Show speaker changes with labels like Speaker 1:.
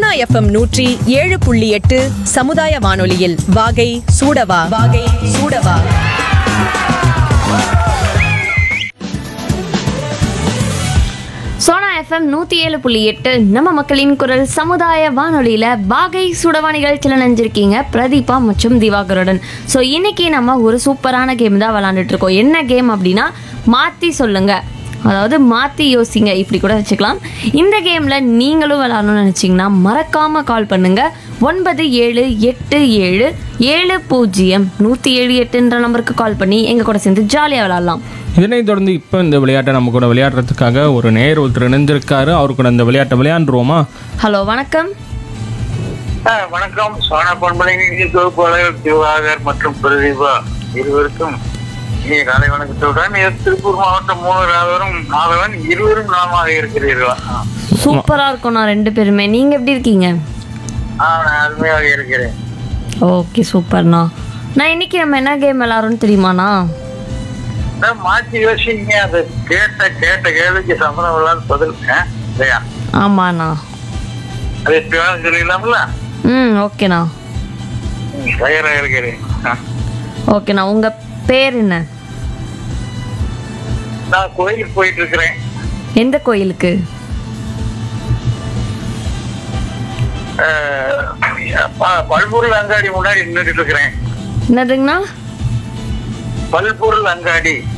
Speaker 1: Sona FM நூற்றி ஏழு புள்ளி எட்டு சமுதாய வானொலியில் வாகை சூடவா வாகை சூடவா
Speaker 2: சோனா எஃப்எம் நூற்றி ஏழு புள்ளி எட்டு நம்ம மக்களின் குரல் சமுதாய வானொலியில் பாகை சுடவா நிகழ்ச்சியில் நினைஞ்சிருக்கீங்க பிரதீபா மற்றும் திவாகருடன் ஸோ இன்னைக்கு நம்ம ஒரு சூப்பரான கேம் தான் விளாண்டுட்டு இருக்கோம் என்ன கேம் அப்படின்னா மாற்றி சொல்லுங்க அதாவது மாற்றி யோசிங்க இப்படி கூட வச்சுக்கலாம் இந்த கேமில் நீங்களும் விளாடணும்னு நினச்சிங்கன்னா மறக்காமல் கால் பண்ணுங்க ஒன்பது ஏழு எட்டு ஏழு ஏழு பூஜ்ஜியம் நூற்றி ஏழு எட்டுன்ற நம்பருக்கு கால் பண்ணி எங்கள் கூட சேர்ந்து ஜாலியாக விளாட்லாம்
Speaker 3: இதனைத் தொடர்ந்து இப்போ இந்த விளையாட்டை நம்ம கூட விளையாடுறதுக்காக ஒரு நேர் ஒருத்தர் இணைந்திருக்காரு அவரு கூட இந்த விளையாட்டை விளையாண்டுருவோமா
Speaker 2: ஹலோ வணக்கம்
Speaker 4: ஆ, வணக்கம் சோனா பண்பலை நிதி தொகுப்பாளர் திவாகர் மற்றும் பிரதீபா இருவருக்கும் இனிய காலை வணக்கத்துடன் இது திருப்பூர் மாவட்டம் மூணு ராதவரும் மாதவன் இருவரும் நலமாக இருக்கிறீர்களா ஆ.
Speaker 2: சூப்பராக இருக்கும் நான் ரெண்டு பேருமே நீங்கள் எப்படி இருக்கீங்க
Speaker 4: ஆ நான் அருமையாக இருக்கிறேன்
Speaker 2: ஓகே சூப்பர்ண்ணா நான் இன்னைக்கு நம்ம என்ன கேம் விளாட்றோம்னு தெரியுமாண்ணா
Speaker 4: நான் மாற்றி யோசிங்க அதை கேட்ட கேட்ட கேள்விக்கு சம்மந்தம் இல்லாத பதில் ஆ, இல்லையா
Speaker 2: ஆமாண்ணா
Speaker 4: அது எப்படி வேணும் சொல்லிடலாம்ல
Speaker 2: ம் ஓகேண்ணா
Speaker 4: ம், தயாராக இருக்கிறேன் ஆ.
Speaker 2: ஓகேண்ணா உங்கள் பேர் என்ன
Speaker 4: நான் கோயிலுக்கு போயிட்டு இருக்கிறேன்
Speaker 2: எந்த கோயிலுக்கு
Speaker 4: ஆ, ப- பல்பொருள் அங்காடி முன்னாடி நின்றுட்டு இருக்கிறேன்
Speaker 2: என்னதுங்கண்ணா
Speaker 4: பல்பொருள் அங்காடி